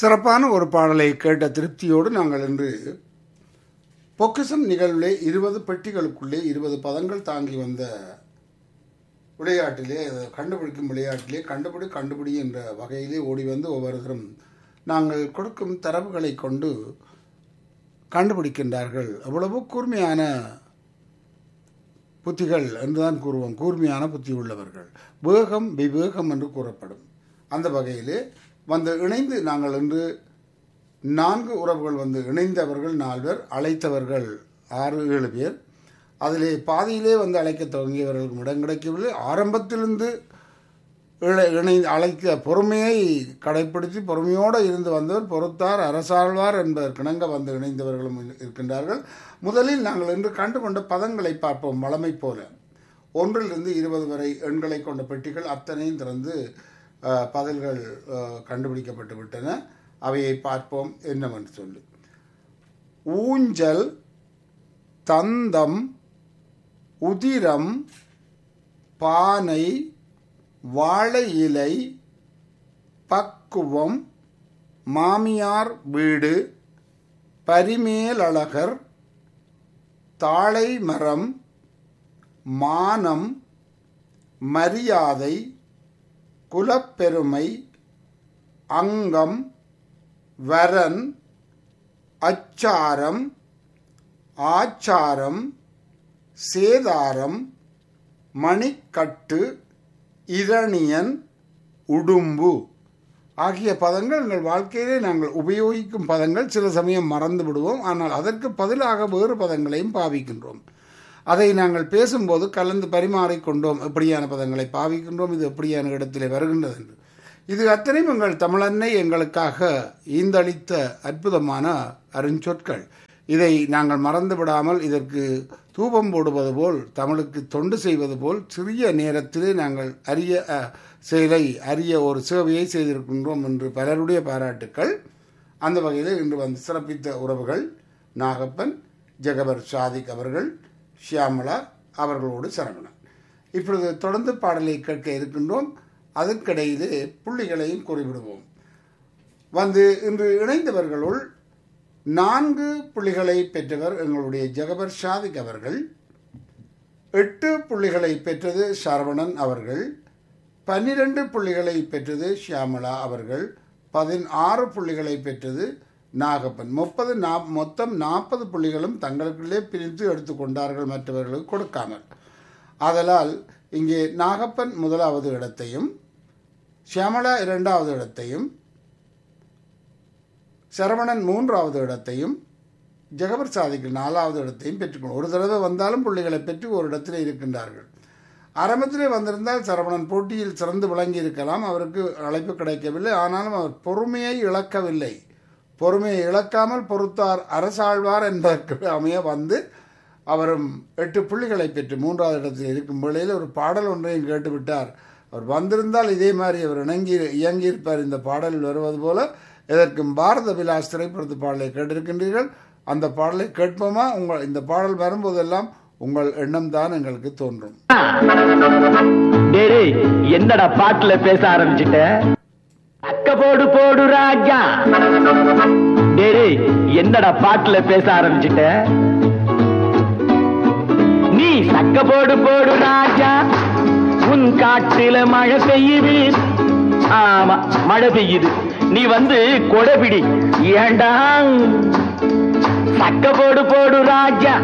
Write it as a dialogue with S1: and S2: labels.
S1: சிறப்பான ஒரு பாடலை கேட்ட திருப்தியோடு நாங்கள் இன்று பொக்கிசம் நிகழ்விலே இருபது பெட்டிகளுக்குள்ளே இருபது பதங்கள் தாங்கி வந்த விளையாட்டிலே அது கண்டுபிடிக்கும் விளையாட்டிலே கண்டுபிடி கண்டுபிடி என்ற வகையிலே ஓடி வந்து ஒவ்வொருத்தரும் நாங்கள் கொடுக்கும் தரவுகளை கொண்டு கண்டுபிடிக்கின்றார்கள் அவ்வளவு கூர்மையான புத்திகள் என்றுதான் கூறுவோம் கூர்மையான புத்தி உள்ளவர்கள் வேகம் விவேகம் என்று கூறப்படும் அந்த வகையிலே வந்து இணைந்து நாங்கள் இன்று நான்கு உறவுகள் வந்து இணைந்தவர்கள் நால்வர் அழைத்தவர்கள் ஆறு ஏழு பேர் அதிலே பாதியிலே வந்து அழைக்க தொடங்கியவர்களுக்கு இடம் கிடைக்கவில்லை ஆரம்பத்திலிருந்து இழ- இணைந்து அழைக்க பொறுமையை கடைப்பிடித்து பொறுமையோடு இருந்து வந்தவர் பொறுத்தார் அரசாழ்வார் என்பதற்கிணங்க வந்து இணைந்தவர்களும் இருக்கின்றார்கள் முதலில் நாங்கள் இன்று கண்டுகொண்ட பதங்களை பார்ப்போம் வளமை போல ஒன்றிலிருந்து இருபது வரை எண்களை கொண்ட பெட்டிகள் அத்தனையும் திறந்து அஹ், பதில்கள் அஹ், கண்டுபிடிக்கப்பட்டு விட்டன அவையை பார்ப்போம் என்னவென்று சொல்லி ஊஞ்சல் தந்தம் உதிரம் பானை வாழை இலை பக்குவம் மாமியார் வீடு பரிமேலழகர் தாழை மரம் மானம் மரியாதை குலப்பெருமை அங்கம் வரன் அச்சாரம் ஆச்சாரம் சேதாரம் மணிக்கட்டு இரணியன் உடும்பு ஆகிய பதங்கள் எங்கள் வாழ்க்கையிலே நாங்கள் உபயோகிக்கும் பதங்கள் சில சமயம் மறந்து விடுவோம் ஆனால் அதற்கு பதிலாக வேறு பதங்களையும் பாவிக்கின்றோம் அதை நாங்கள் பேசும்போது கலந்து பரிமாறிக்கொண்டோம் எப்படியான பதங்களை பாவிக்கின்றோம் இது எப்படியான இடத்திலே வருகின்றது என்று இது அத்தனையும் எங்கள் தமிழன்னை எங்களுக்காக ஈந்தளித்த அற்புதமான அருஞ்சொற்கள் இதை நாங்கள் மறந்து விடாமல் இதற்கு தூபம் போடுவது போல் தமிழுக்கு தொண்டு செய்வது போல் சிறிய நேரத்திலே நாங்கள் அரிய அஹ், செயலை அரிய ஒரு சேவையை செய்திருக்கின்றோம் என்று பலருடைய பாராட்டுக்கள் அந்த வகையில் இன்று வந்து சிறப்பித்த உறவுகள் நாகப்பன் ஜெகபர் சாதிக் அவர்கள் ஷியாமலா அவர்களோடு சரவணன் இப்பொழுது தொடர்ந்து பாடலை கேட்க இருக்கின்றோம் அதற்கிடையிலே புள்ளிகளையும் குறிப்பிடுவோம் வந்து இன்று இணைந்தவர்களுள் நான்கு புள்ளிகளை பெற்றவர் எங்களுடைய ஜெகபர் ஷாதிக் அவர்கள் எட்டு புள்ளிகளை பெற்றது சரவணன் அவர்கள் பன்னிரண்டு புள்ளிகளை பெற்றது ஷியாமலா அவர்கள் பதினாறு புள்ளிகளை பெற்றது நாகப்பன் முப்பது நா மொத்தம் நாற்பது புள்ளிகளும் தங்களுக்குள்ளே பிரித்து எடுத்துக்கொண்டார்கள் மற்றவர்களுக்கு கொடுக்காமல் ஆதலால் இங்கே நாகப்பன் முதலாவது இடத்தையும் ஷியாமலா இரண்டாவது இடத்தையும் சரவணன் மூன்றாவது இடத்தையும் ஜெகபர் சாதிகள் நாலாவது இடத்தையும் பெற்றுக்கொண்டு ஒரு தடவை வந்தாலும் புள்ளிகளை பெற்று ஒரு இடத்திலே இருக்கின்றார்கள் ஆரம்பத்திலே வந்திருந்தால் சரவணன் போட்டியில் சிறந்து விளங்கி இருக்கலாம் அவருக்கு அழைப்பு கிடைக்கவில்லை ஆனாலும் அவர் பொறுமையை இழக்கவில்லை பொறுமையை இழக்காமல் பொறுத்தார் அரசாழ்வார் என்பதற்கு அமைய வந்து அவரும் எட்டு புள்ளிகளை பெற்று மூன்றாவது இடத்தில் இருக்கும் வேளையில் ஒரு பாடல் ஒன்றையும் கேட்டுவிட்டார் அவர் வந்திருந்தால் இதே மாதிரி அவர் இணங்கி இயங்கியிருப்பார் இந்த பாடலில் வருவது போல இதற்கும் பாரத விலாஸ் திரைப்படத்து பாடலை கேட்டிருக்கின்றீர்கள் அந்த பாடலை கேட்போமா உங்கள் இந்த பாடல் வரும்போதெல்லாம் உங்கள் எண்ணம் தான் எங்களுக்கு தோன்றும்
S2: டேய் டேய், என்னடா பாட்டுல பேச ஆரம்பிச்சிட்ட அக்க போடு போடு ராஜா டேய் டேய், என்னடா பாட்டுல பேச ஆரம்பிச்சிட்ட நீ சக்க போடு போடு ராஜா உன் காட்டுல மழை பெய்யுது ஆமா மழை பெய்யுது நீ வந்து கொடைபிடி ஏண்டா சக்க போடு போடு ராஜா